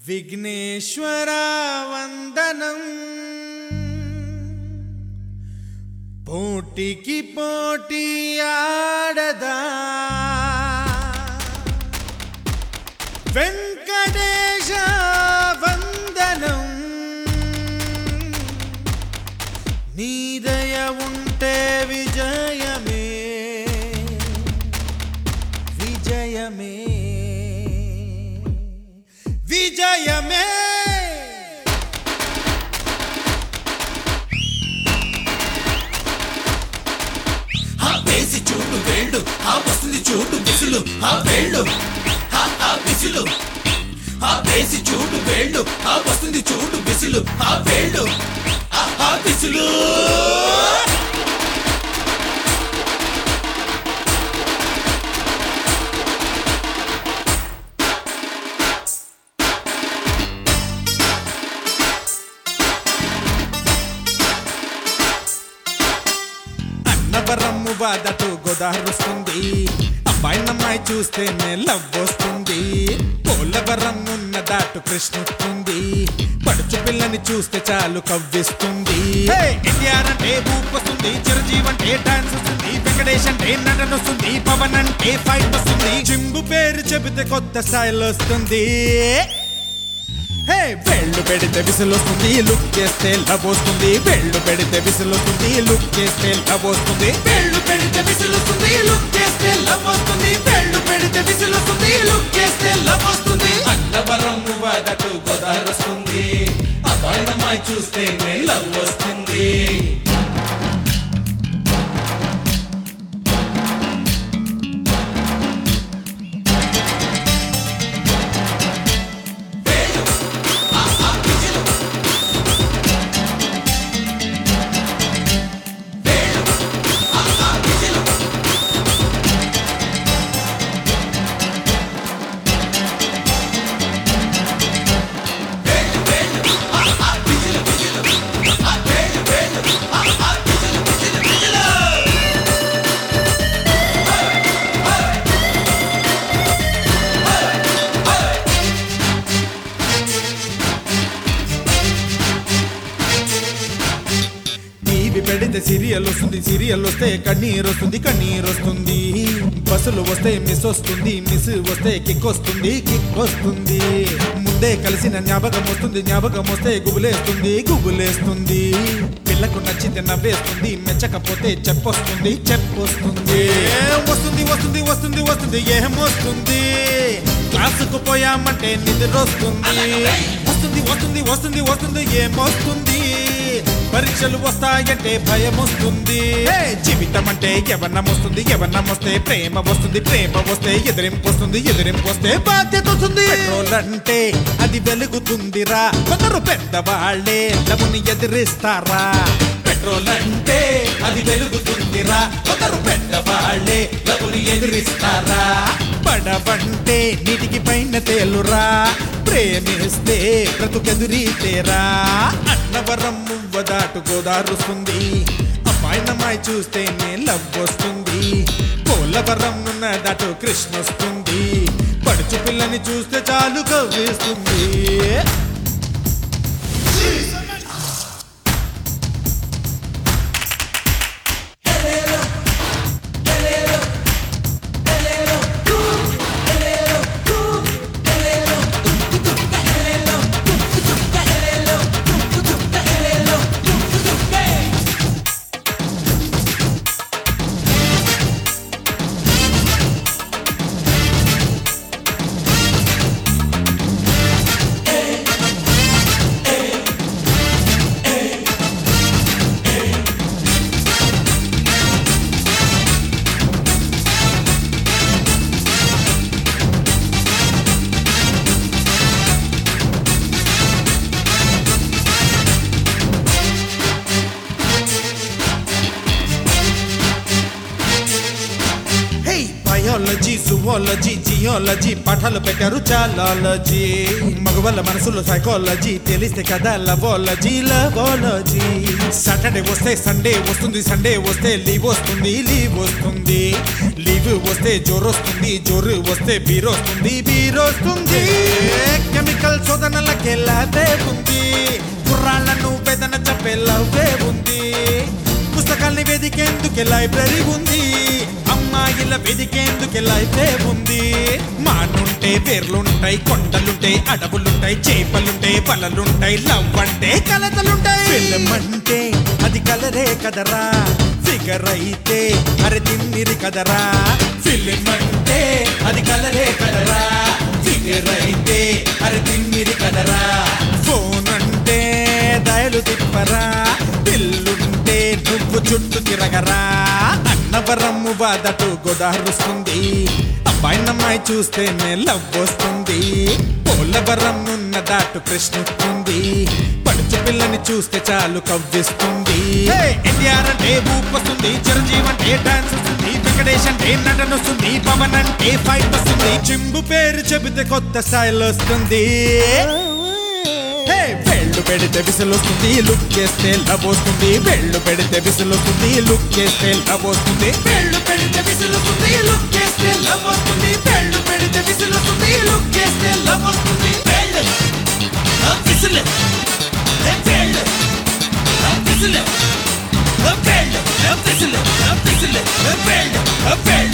విఘ్నేశ్వర వందనం పోటీకి పోటీ ఆడదా వెంకటేశ వందనం నీదయ ఉంటే విజయమే విజయమే విజయమే ఆ వేసి చూడు వేళ్ళు ఆ వస్తుంది చూడు విసులు ఆ వేళ్ళు ఆ ఆ విసులు ఆ వేసి చూడు వేళ్ళు ఆ వస్తుంది చూడు విసులు ఆ వేళ్ళు ఆ ఆ విసులు అన్నవరమ్ము బాధతో గోదావరిస్తుంది అమ్మాయినమ్మాయి చూస్తేనే లవ్ వస్తుంది పోలవరం ఉన్న దాటు కృష్ణుస్తుంది పడుచు పిల్లని చూస్తే చాలు కవ్విస్తుంది ఎన్టీఆర్ అంటే ఊపొస్తుంది చిరంజీవి అంటే డాన్స్ వస్తుంది వెంకటేష్ అంటే నటన వస్తుంది పవన్ అంటే ఫైట్ వస్తుంది చింబు పేరు చెబితే కొత్త స్టైల్ వస్తుంది హే వేళ్ళు పెడితే విసులు వస్తుంది లుక్ చేస్తే లవ్ వస్తుంది వేళ్ళు పెడితే విసులు వస్తుంది లుక్ చేస్తే లవ్ వస్తుంది వేళ్ళు పెడితే విసులు వస్తుంది లుక్ చేస్తే లవ్ వస్తుంది వేళ్ళు పెడితే విసులు వస్తుంది లుక్ చేస్తే లవ్ వస్తుంది అన్నవరం వదటు గోదావరి వస్తుంది అబ్బాయినమ్మాయి చూస్తేనే లవ్ వస్తుంది టీవీ పెడితే సీరియల్ వస్తుంది సీరియల్ వస్తే కన్నీరు వస్తుంది కన్నీరు వస్తుంది బస్సులు వస్తే మిస్ వస్తుంది మిస్ వస్తే కిక్ వస్తుంది కిక్ వస్తుంది ముందే కలిసిన జ్ఞాపకం వస్తుంది జ్ఞాపకం వస్తే గుబులేస్తుంది గుబులేస్తుంది పిల్లకు నచ్చితే నవ్వేస్తుంది మెచ్చకపోతే చెప్పొస్తుంది చెప్పొస్తుంది వస్తుంది వస్తుంది వస్తుంది వస్తుంది ఏమొస్తుంది క్లాసుకు పోయామంటే నిద్ర వస్తుంది వస్తుంది వస్తుంది వస్తుంది వస్తుంది ఏమొస్తుంది పరీక్షలు వస్తాయంటే భయం వస్తుంది జీవితం అంటే యవనం వస్తుంది యవనం వస్తే ప్రేమ వస్తుంది ప్రేమ వస్తే ఎదిరింపు వస్తుంది ఎదిరింపు వస్తే బాధ్యత వస్తుంది పెట్రోల్ అంటే అది వెలుగుతుందిరా కొందరు పెద్దవాళ్లే డబ్బుని ఎదిరిస్తారా పెట్రోల్ అంటే అది వెలుగుతుందిరా ఒకరు పెద్దవాళ్లే లబుని ఎదిరిస్తారా పడవంటే నీటికి పైన తేలురా ప్రేమిస్తే బ్రతుకెదురీతేరా అన్నవరం మువ్వ దాటు గోదారుస్తుంది అమ్మాయినమ్మాయి చూస్తేనే లవ్ వస్తుంది పోలవరం ఉన్న దాటు కృష్ణ వస్తుంది పడుచు పిల్లని చూస్తే చాలు కవ్వేస్తుంది జువాలజీ జియాలజీ పాఠాలు పెట్టారు చాలాలజీ మగవాళ్ళ మనసులో సైకాలజీ తెలిస్తే కదా లవోలజీ లవోలజీ సాటర్డే వస్తే సండే వస్తుంది సండే వస్తే లీవ్ వస్తుంది లీవ్ వస్తుంది లీవ్ వస్తే జోరు వస్తుంది జోరు వస్తే బీర్ వస్తుంది బీర్ వస్తుంది కెమికల్ శోధనలకే లాభే ఉంది కుర్రాళ్ళను వేదన చెప్పే లవ్వే ఉంది పుస్తకాల్ని వెదికేందుకే లైబ్రరీ ఉంది అమ్మాయిల వెదికేందుకే లైబ్రరీ ఉంది మానుంటే పేర్లుంటాయి కొండలుంటాయి అడవులుంటాయి చేపలుంటాయి పలలుంటాయి లవ్ అంటే కలతలుంటాయి ఫిల్మ్ అంటే అది కలరే కదరా ఫిగర్ అయితే అరే తిమ్మిరి కదరా ఫిల్మ్ అంటే అది కలరే కదరా ఫిగర్ అయితే అరే తిమ్మిరి కదరా ఫోన్ అంటే దయలు తిప్పరా పిల్లుంటే నువ్వు చుట్టూ తిరగరా అన్నవరము బాధటు గోదారుస్తుంది అబ్బాయినమ్మాయి చూస్తేనే లవ్ వస్తుంది పోలవరం ఉన్న దాటు ప్రశ్నిస్తుంది పడుచు పిల్లని చూస్తే చాలు కవ్విస్తుంది ఎన్టీఆర్ అంటే ఊపు వస్తుంది చిరంజీవి అంటే డాన్స్ వస్తుంది వెంకటేష్ అంటే నటన వస్తుంది పవన్ అంటే ఫైట్ వస్తుంది చింబు పేరు చెబితే కొత్త స్టైల్ వస్తుంది హే, వేళ్ళు పెడితే విసులు వస్తుంది లుక్ చేస్తే లవ్ వస్తుంది వేళ్ళు పెడితే విసులు వస్తుంది లుక్ చేస్తే లవ్ వస్తుంది వేళ్ళు పెడితే విసులుతుంది లుక్ చేస్తే లవ్ వస్తుంది వేళ్ళు పెడితే విసులుతుంది లుక్ చేస్తే లవ్ వస్తుంది వేళ్ళు ఆ విసులు ఏ వేళ్ళు ఆ విసులు ఆ వేళ్ళు ఆ విసులు ఆ విసులు ఆ వేళ్ళు ఆ వేళ్ళు